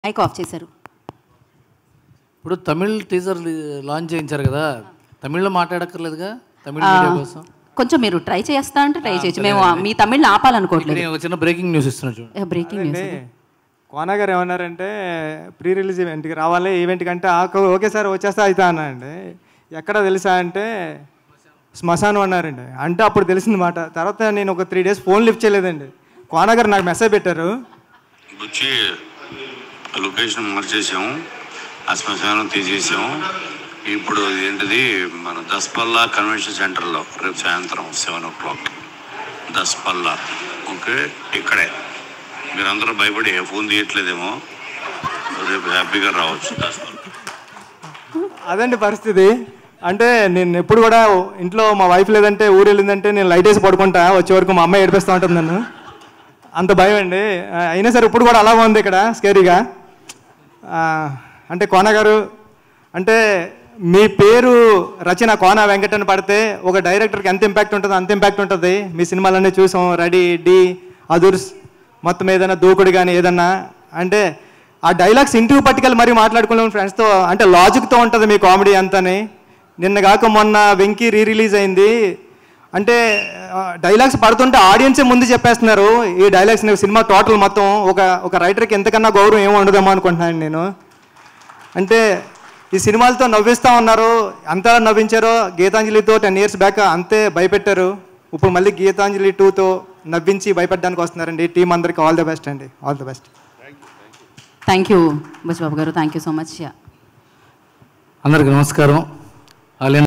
mic off చేశారు ఇప్పుడు Tamil teaser launch చేయించారు కదా తమిళ్లో మాట్లాడక్కర్లేదుగా తమిళ మీడియా కోసం కొంచెం మీరు ట్రై చేస్తా అంటే ట్రై చేయొచ్చు మేము మీ తమిళ్ ఆపాలనుకోవట్లేదు నేను ఒక చిన్న బ్రేకింగ్ న్యూస్ ఇస్తున్నా చూడండి బ్రేకింగ్ న్యూస్ అండి కోన గారు ఏమన్నారంటే ప్రీ రిలీజ్ ఈవెంట్కి రావాలి ఈవెంట్ కంటే "ఆ, ఓకే సార్ వచ్చేస్తా అవుతా అన్నారండి ఎక్కడ తెలుసా అంటే శ్మశానం అన్నారండి అంటే అప్పుడు తెలిసింది మాట తర్వాత నేను ఒక త్రీ డేస్ ఫోన్ లిఫ్ట్ చేయలేదండి కోన గారు నాకు మెసేజ్ పెట్టారు వచ్చి లొకేషన్ మార్చేసాము ఆ శ్మశానం తీసేసాము ఇప్పుడు ఏంటిది మన దస్పల్లా కన్వెన్షన్ సెంటర్లో రేపు సాయంత్రం seven o'clock Daspalla okay ఇక్కడే మీరందరూ భయపడి ఫోన్ తీయట్లేదేమో రేపు హ్యాపీగా రావచ్చు దస్పల్లా అదండి పరిస్థితి అంటే నేను ఎప్పుడు కూడా ఇంట్లో మా వైఫ్ లేదంటే ఊరు వెళ్ళిందంటే నేను లైట్ వేసి పడుకుంటా వచ్చే వరకు మా అమ్మాయి ఏడిపిస్తూ ఉంటుంది నన్ను అంత భయం అండి ఆ, అయినా సరే ఇప్పుడు కూడా అలాగే ఉంది ఇక్కడ స్కేరీగా ఆ, అంటే కోన గారు అంటే మీ పేరు రచన కోన వెంకట్ అని పడితే ఒక డైరెక్టర్కి ఎంత ఇంపాక్ట్ ఉంటుందో అంత ఇంపాక్ట్ ఉంటుంది మీ సినిమాలన్నీ చూసాం రెడీ డి అదుర్స్ మొత్తం ఏదైనా దూకుడు కానీ ఏదన్నా అంటే ఆ డైలాగ్స్ ఇంటికి పట్టుకెళ్ళి మరీ మాట్లాడుకున్నాం ఫ్రెండ్స్తో అంటే లాజిక్తో ఉంటుంది మీ కామెడీ అంతని నిన్న కాక మొన్న వెంకీ రీ రిలీజ్ అయింది అంటే డైలాగ్స్ పడుతుంటే ఆడియన్సే ముందు చెప్పేస్తున్నారు ఈ డైలాగ్స్ సినిమా టోటల్ మొత్తం ఒక ఒక రైటర్కి ఎంతకన్నా గౌరవం ఏమి ఉండదేమో అనుకుంటున్నాను నేను అంటే ఈ సినిమాలతో నవ్విస్తూ ఉన్నారు అంతా నవ్వించారో గీతాంజలితో టెన్ ఇయర్స్ బ్యాక్ అంతే భయపెట్టారు ఇప్పుడు మళ్ళీ గీతాంజలి టూతో నవ్వించి భయపెట్టడానికి వస్తున్నారండి టీం అందరికి ఆల్ ద బెస్ట్ అండి all the best thank you Bujbabu గారు థ్యాంక్ యూ సో మచ్ అందరికి నమస్కారం ఆలయ